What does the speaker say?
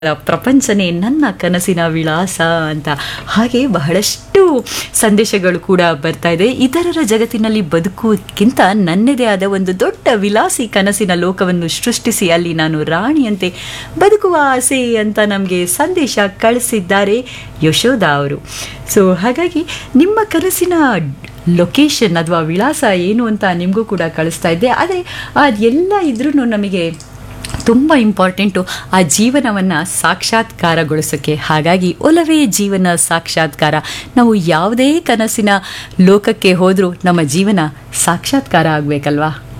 ಪ್ರಪಂಚನೇ ನನ್ನ ಕನಸಿನ ವಿಳಾಸ ಅಂತ ಹಾಗೆ ಬಹಳಷ್ಟು ಸಂದೇಶಗಳು ಕೂಡ ಬರ್ತಾ ಇದೆ ಇತರರ ಜಗತ್ತಿನಲ್ಲಿ ಬದುಕುವುದಕ್ಕಿಂತ ನನ್ನದೇ ಆದ ಒಂದು ದೊಡ್ಡ ವಿಲಾಸಿ ಕನಸಿನ ಲೋಕವನ್ನು ಸೃಷ್ಟಿಸಿ ಅಲ್ಲಿ ನಾನು ರಾಣಿಯಂತೆ ಬದುಕುವ ಆಸೆ ಅಂತ ನಮಗೆ ಸಂದೇಶ ಕಳಿಸಿದ್ದಾರೆ ಯಶೋಧ ಅವರು ಸೊ ಹಾಗಾಗಿ ನಿಮ್ಮ ಕನಸಿನ ಲೊಕೇಶನ್ ಅಥವಾ ವಿಳಾಸ ಏನು ಅಂತ ನಿಮಗೂ ಕೂಡ ಕಳಿಸ್ತಾ ಇದ್ದೆ ಆದರೆ ಅದೆಲ್ಲ ಇದ್ರೂ ನಮಗೆ ತುಂಬ ಇಂಪಾರ್ಟೆಂಟು ಆ ಜೀವನವನ್ನು ಸಾಕ್ಷಾತ್ಕಾರಗೊಳಿಸೋಕ್ಕೆ ಹಾಗಾಗಿ ಒಲವೇ ಜೀವನ ಸಾಕ್ಷಾತ್ಕಾರ ನಾವು ಯಾವುದೇ ಕನಸಿನ ಲೋಕಕ್ಕೆ ಹೋದರೂ ನಮ್ಮ ಜೀವನ ಸಾಕ್ಷಾತ್ಕಾರ ಆಗಬೇಕಲ್ವಾ